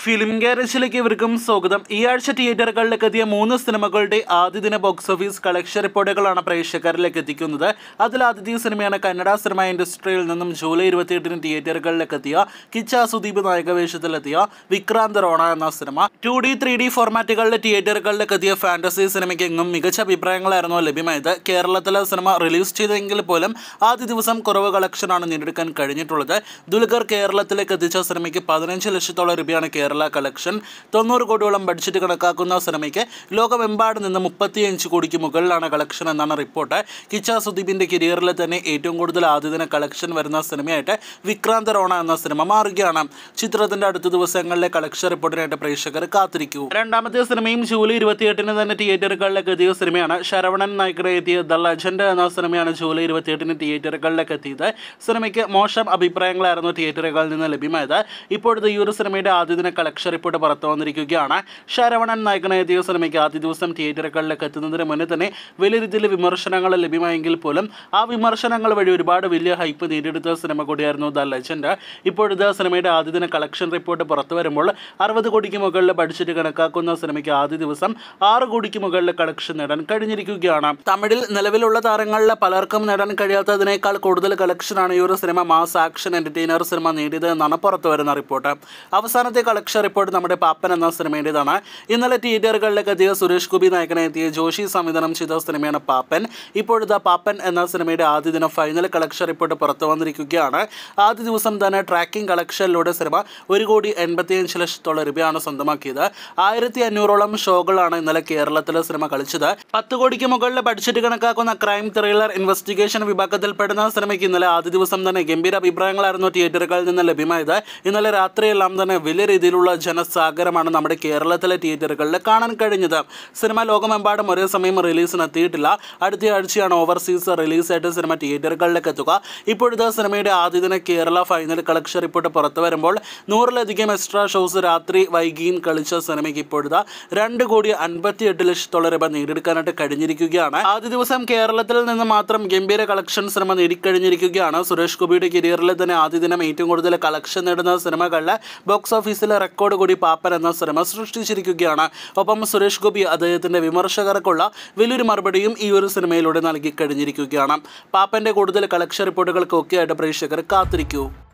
film ഗാരേജിലേക്ക് ഇവർക്കും സ്വാഗതം ഈ ആഴ്ച തിയേറ്ററുകളിലേക്ക് എത്തിയ മൂന്ന് സിനിമകളുടെ ആദ്യ ദിന ബോക്സ് ഓഫീസ് കളക്ഷൻ റിപ്പോർട്ടുകളാണ് പ്രേക്ഷകരിലേക്ക് എത്തിക്കുന്നത് അതിൽ ആദ്യത്തെ സിനിമയാണ് കന്നഡ സിനിമ ഇൻഡസ്ട്രിയിൽ നിന്നും ജൂലൈ ഇരുപത്തിയെട്ടിന് തിയേറ്ററുകളിലേക്ക് എത്തിയ കിച്ച സുദീപ് നായകവേഷത്തിലെത്തിയ വിക്രാന്ത് റോണ എന്ന cinema two D three D ഫോർമാറ്റുകളിലെ തിയേറ്ററുകളിലേക്ക് എത്തിയ ഫാന്റസി സിനിമയ്ക്ക് എങ്ങും മികച്ച അഭിപ്രായങ്ങളായിരുന്നു ലഭ്യമായത് കേരളത്തിലെ സിനിമ റിലീസ് ചെയ്തെങ്കിൽ പോലും ആദ്യ ദിവസം കുറവ് കളക്ഷനാണ് നേടിയെടുക്കാൻ കഴിഞ്ഞിട്ടുള്ളത് ദുൽഖർ കേരളത്തിലേക്ക് എത്തിച്ച സിനിമയ്ക്ക് പതിനഞ്ച് ലക്ഷത്തോളം രൂപയാണ് കേരള കളക്ഷൻ തൊണ്ണൂറ് കോടിയോളം ബഡ്ജറ്റ് കണക്കാക്കുന്ന സിനിമയ്ക്ക് ലോകമെമ്പാടും നിന്ന് മുപ്പത്തിയഞ്ച് കോടിക്ക് മുകളിലാണ് കളക്ഷൻ എന്നാണ് റിപ്പോർട്ട് കിച്ച സുദീപിൻ്റെ കരിയറിൽ തന്നെ ഏറ്റവും കൂടുതൽ ആദ്യദിന കളക്ഷൻ വരുന്ന സിനിമയായിട്ട് വിക്രാന്ത് റോണ എന്ന സിനിമ മാറുകയാണ് ചിത്രത്തിൻ്റെ അടുത്ത ദിവസങ്ങളിലെ കളക്ഷൻ റിപ്പോർട്ടിനായിട്ട് പ്രേക്ഷകർ കാത്തിരിക്കൂ രണ്ടാമത്തെ സിനിമയും ജൂലൈ ഇരുപത്തിയെട്ടിന് തന്നെ തിയേറ്ററുകളിലേക്ക് എത്തിയ സിനിമയാണ് ശരവണൻ നായ്ക്കടെ എത്തിയ ദ ലെജൻഡ് എന്ന സിനിമയാണ് ജൂലൈ ഇരുപത്തിയെട്ടിന് തിയേറ്ററുകളിലേക്ക് എത്തിയത് സിനിമയ്ക്ക് മോശം അഭിപ്രായങ്ങളായിരുന്നു തിയേറ്ററുകളിൽ നിന്ന് ലഭ്യമായത് ഇപ്പോഴത്തെ ഈ ഒരു സിനിമയുടെ ആദ്യ ദിന കളക്ഷൻ റിപ്പോർട്ട് പുറത്തു വന്നിരിക്കുകയാണ് ശരവണൻ നായകനെ എത്തിയ സിനിമയ്ക്ക് ആദ്യ ദിവസം തിയേറ്ററുകളിലേക്ക് എത്തുന്നതിന് മുന്നേ തന്നെ വലിയ രീതിയിൽ വിമർശനങ്ങൾ ലഭ്യമായെങ്കിൽ പോലും ആ വിമർശനങ്ങൾ വഴി ഒരുപാട് വലിയ ഹൈപ്പ് നേടിയെടുത്ത സിനിമ കൂടിയായിരുന്നു ദ ലെജൻഡ് ഇപ്പോഴത്തെ സിനിമയുടെ ആദ്യ ദിന കളക്ഷൻ റിപ്പോർട്ട് പുറത്തു വരുമ്പോൾ അറുപത് കോടിക്ക് മുകളിൽ ബഡ്ജറ്റ് കണക്കാക്കുന്ന സിനിമയ്ക്ക് ആദ്യ ദിവസം ആറ് കോടിക്ക് മുകളിൽ കളക്ഷൻ നേടാൻ കഴിഞ്ഞിരിക്കുകയാണ് തമിഴിൽ നിലവിലുള്ള താരങ്ങളിൽ പലർക്കും നേടാൻ കഴിയാത്തതിനേക്കാൾ കൂടുതൽ കളക്ഷനാണ് ഈ ഒരു cinema mass action entertainer cinema നേടിയത് എന്നാണ് പുറത്തു വരുന്ന റിപ്പോർട്ട് അവസാനത്തെ കളക്ഷൻ റിപ്പോർട്ട് നമ്മുടെ പാപ്പൻ എന്ന സിനിമയുടേതാണ് ഇന്നലെ തിയേറ്ററുകളിലേക്ക് എത്തിയ സുരേഷ് ഗോപി നായകനെ എത്തിയ ജോഷി സംവിധാനം ചെയ്ത സിനിമയാണ് പാപ്പൻ ഇപ്പോഴത്തെ പാപ്പൻ എന്ന സിനിമയുടെ ആദ്യ ദിനം ഫൈനൽ കളക്ഷൻ റിപ്പോർട്ട് പുറത്തു വന്നിരിക്കുകയാണ് ആദ്യ ദിവസം തന്നെ ട്രാക്കിംഗ് കളക്ഷനിലൂടെ സിനിമ ഒരു കോടി എൺപത്തിയഞ്ച് ലക്ഷത്തോളം രൂപയാണ് സ്വന്തമാക്കിയത് ആയിരത്തി അഞ്ഞൂറോളം ഷോകളാണ് ഇന്നലെ കേരളത്തിലെ സിനിമ കളിച്ചത് പത്ത് കോടിക്ക് മുകളിൽ ബഡ്ജറ്റ് കണക്കാക്കുന്ന ക്രൈം ത്രില്ലർ ഇൻവെസ്റ്റിഗേഷൻ വിഭാഗത്തിൽപ്പെടുന്ന സിനിമയ്ക്ക് ഇന്നലെ ആദ്യ ദിവസം തന്നെ ഗംഭീര അഭിപ്രായങ്ങളായിരുന്നു തിയേറ്ററുകളിൽ നിന്ന് ലഭ്യമായത് ഇന്നലെ രാത്രിയെല്ലാം തന്നെ വലിയ രീതിയിലുള്ള ജനസാഗരമാണ് നമ്മുടെ കേരളത്തിലെ തിയേറ്ററുകളിൽ കാണാൻ കഴിഞ്ഞത് സിനിമ ലോകമെമ്പാടും ഒരേ സമയം റിലീസിന് എത്തിയിട്ടില്ല അടുത്ത ആഴ്ചയാണ് ഓവർസീസ് റിലീസായിട്ട് സിനിമ തിയേറ്ററുകളിലേക്ക് എത്തുക ഇപ്പോഴത്തെ സിനിമയുടെ ആദ്യ ദിന കേരള ഫൈനൽ കളക്ഷൻ റിപ്പോർട്ട് പുറത്തു വരുമ്പോൾ നൂറിലധികം എക്സ്ട്രാ ഷോസ് രാത്രി വൈകിയും കളിച്ച സിനിമയ്ക്ക് ഇപ്പോഴത്തെ രണ്ട് കോടി അൻപത്തി എട്ട് ലക്ഷത്തോളം രൂപ നേടിയെടുക്കാനായിട്ട് കഴിഞ്ഞിരിക്കുകയാണ് ആദ്യ ദിവസം കേരളത്തിൽ നിന്ന് മാത്രം ഗംഭീര കളക്ഷൻ സിനിമ നേടിക്കഴിഞ്ഞിരിക്കുകയാണ് സുരേഷ് ഗോപിയുടെ കരിയറിൽ തന്നെ ആദ്യ ദിനം ഏറ്റവും കൂടുതൽ കളക്ഷൻ നേടുന്ന സിനിമകളിൽ ബോക്സ് ഓഫീസിലെ റെക്കോർഡ് കൂടി പാപ്പൻ എന്ന സിനിമ സൃഷ്ടിച്ചിരിക്കുകയാണ് ഒപ്പം സുരേഷ് ഗോപി അദ്ദേഹത്തിൻ്റെ വിമർശകർക്കുള്ള വലിയൊരു മറുപടിയും ഈ ഒരു സിനിമയിലൂടെ നൽകി കഴിഞ്ഞിരിക്കുകയാണ് പാപ്പൻ്റെ കൂടുതൽ കളക്ഷൻ റിപ്പോർട്ടുകൾക്കൊക്കെ ആയിട്ട് പ്രേക്ഷകർ കാത്തിരിക്കൂ